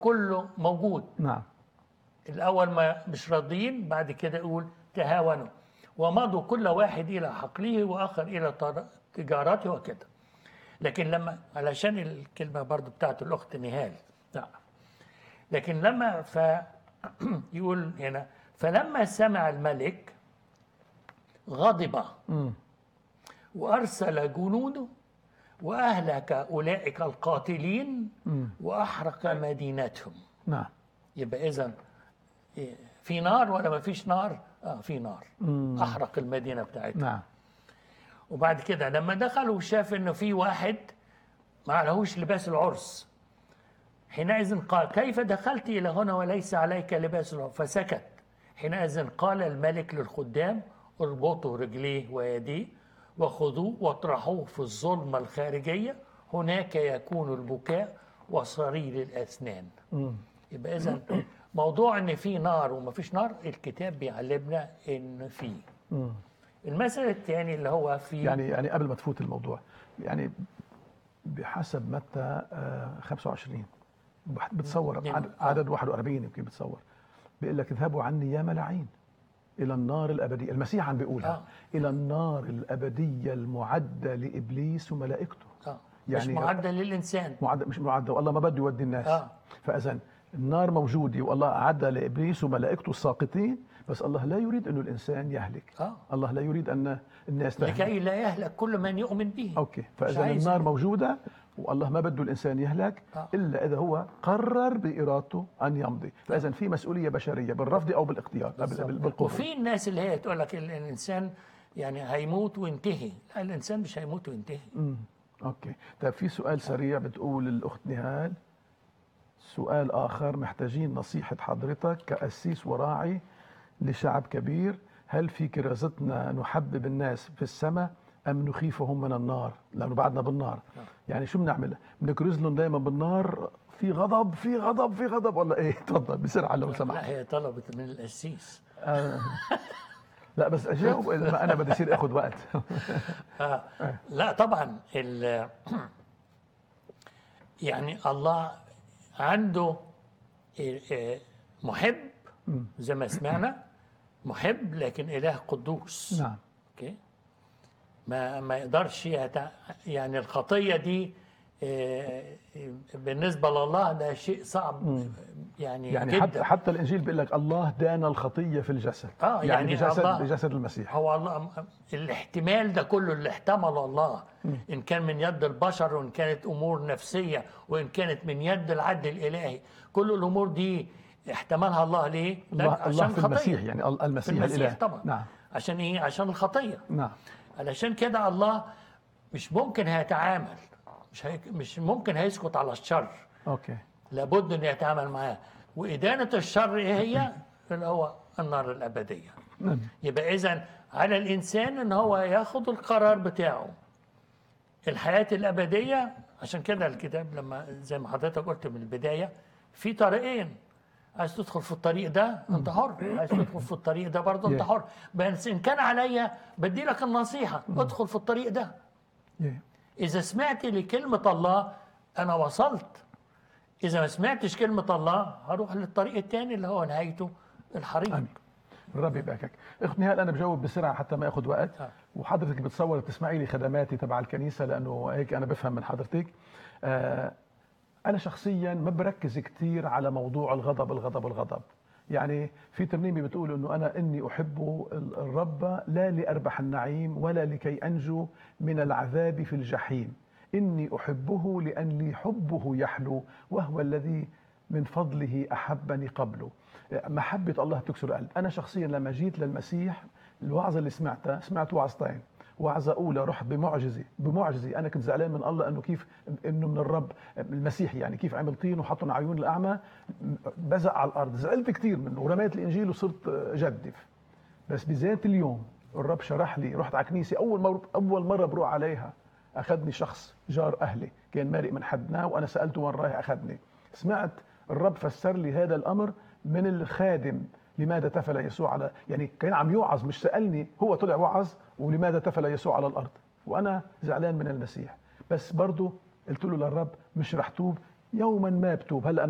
كله موجود نعم الأول ما مش راضيين بعد كده يقول تهاونوا ومضوا كل واحد إلى حقله وآخر إلى طر- تجارته وكده لكن لما علشان الكلمة برضو بتاعت الأخت نهال لا لكن لما ف يقول هنا فلما سمع الملك غضب مم. وأرسل جنوده وأهلك أولئك القاتلين مم. وأحرق مدينتهم نعم يبقى إذا في نار ولا ما فيش نار؟ آه في نار مم. أحرق المدينة بتاعتهم نعم وبعد كده لما دخل وشاف إنه في واحد ما عليهوش لباس العرس حينئذ قال كيف دخلت إلى هنا وليس عليك لباس العرس فسكت حينئذ قال الملك للخدام اربطوا رجليه ويديه وخذوه واطرحوه في الظلمة الخارجية هناك يكون البكاء وصرير الأسنان مم. يبقى إذا موضوع إن في نار وما فيش نار الكتاب بيعلمنا إن في مم. المثل الثاني اللي هو في يعني يعني قبل ما تفوت الموضوع يعني بحسب متى آه، 25 بح- بتصور نعم. عدد- عدد 41 يمكن بتصور بيقول لك اذهبوا عني يا ملاعين الى النار الابديه المسيح عم بيقولها آه. الى النار الابديه المعده لابليس وملائكته آه. مش يعني- معدل للإنسان معدة مش معدة والله ما بده يودي الناس آه. فاذا النار موجوده والله اعدها لابليس وملائكته الساقطين بس الله لا يريد انه الانسان يهلك آه. الله لا يريد ان الناس تهلك لكي لا يهلك كل من يؤمن به اوكي فاذا عايز النار كده. موجوده والله ما بده الانسان يهلك آه. الا اذا هو قرر بارادته ان يمضي فاذا في مسؤوليه بشريه بالرفض او بالاختيار بال- بال- بالقبول وفي الناس اللي هي تقول لك ال- الانسان يعني هيموت وينتهي لا الانسان مش هيموت وينتهي مم. اوكي طيب في سؤال سريع بتقول الاخت نهال سؤال اخر محتاجين نصيحه حضرتك كاسيس وراعي لشعب كبير هل في كرازتنا نحبب الناس في السماء ام نخيفهم من النار لانه بعدنا بالنار يعني شو بنعمل بنكرز لهم دائما بالنار في غضب في غضب في غضب ولا ايه تفضل بسرعه لو سمحت لا هي طلبت من القسيس آه. لا بس اجاوب إذا ما انا بدي يصير اخذ وقت آه. لا طبعا ال يعني الله عنده آه، آه، محب زي ما سمعنا محب لكن اله قدوس نعم اوكي ما ما يقدرش يتع... يعني الخطيه دي آه، بالنسبه لله ده شيء صعب يعني, يعني جدا حتى حتى الانجيل بيقول لك الله دان الخطيه في الجسد آه، يعني, يعني بجسد الله- بجسد المسيح هو الله الاحتمال ده كله اللي احتمله الله ان كان من يد البشر وان كانت امور نفسيه وان كانت من يد العدل الالهي كل الامور دي احتملها الله ليه؟ لأن الله, الله في الخطية. المسيح يعني ال- في المسيح, المسيح الاله طبعا نعم عشان ايه؟ عشان الخطيه نعم علشان كده الله مش ممكن هيتعامل مش هي... مش ممكن هيسكت على الشر اوكي لابد ان يتعامل معاه وادانه الشر ايه هي؟ اللي هو النار الابديه نعم. يبقى اذا على الانسان ان هو ياخد القرار بتاعه الحياه الابديه عشان كده الكتاب لما زي ما حضرتك قلت من البدايه في طريقين عايز تدخل في الطريق ده انت حر عايز تدخل في الطريق ده برضه انت Yeah. حر بس ان كان عليا بدي لك النصيحه ادخل في الطريق ده إيه. إذا سمعت لكلمة الله أنا وصلت إذا ما سمعتش كلمة الله هروح للطريق الثاني اللي هو نهايته الحريق امين الرب يباركك اخت نهال انا بجاوب بسرعه حتى ما اخذ وقت آه. وحضرتك بتصور بتسمعي لي خدماتي تبع الكنيسه لانه هيك انا بفهم من حضرتك آه انا شخصيا ما بركز كثير على موضوع الغضب الغضب الغضب يعني في ترنيمه بتقول انه انا اني احب ال- الرب لا لاربح النعيم ولا لكي انجو من العذاب في الجحيم اني احبه لان لي حبه يحلو وهو الذي من فضله احبني قبله محبه الله تكسر القلب انا شخصيا لما جيت للمسيح الوعظه اللي سمعتها سمعت وعظتين وعظة أولى رحت بمعجزة بمعجزة أنا كنت زعلان من الله أنه كيف أنه من الرب المسيح يعني كيف عمل طين وحطهم عيون الأعمى بزق على الأرض زعلت كثير منه ورميت الإنجيل وصرت جدف بس بذات اليوم الرب شرح لي رحت على كنيسة أول مرة أول مرة بروح عليها أخذني شخص جار أهلي كان مارق من حدنا وأنا سألته وين رايح أخذني سمعت الرب فسر لي هذا الأمر من الخادم لماذا تفل يسوع على يعني كان عم يوعظ مش سألني هو طلع وعظ ولماذا تفل يسوع على الأرض وأنا زعلان من المسيح بس برضه قلت له للرب مش رح توب يوما ما بتوب هلا أنا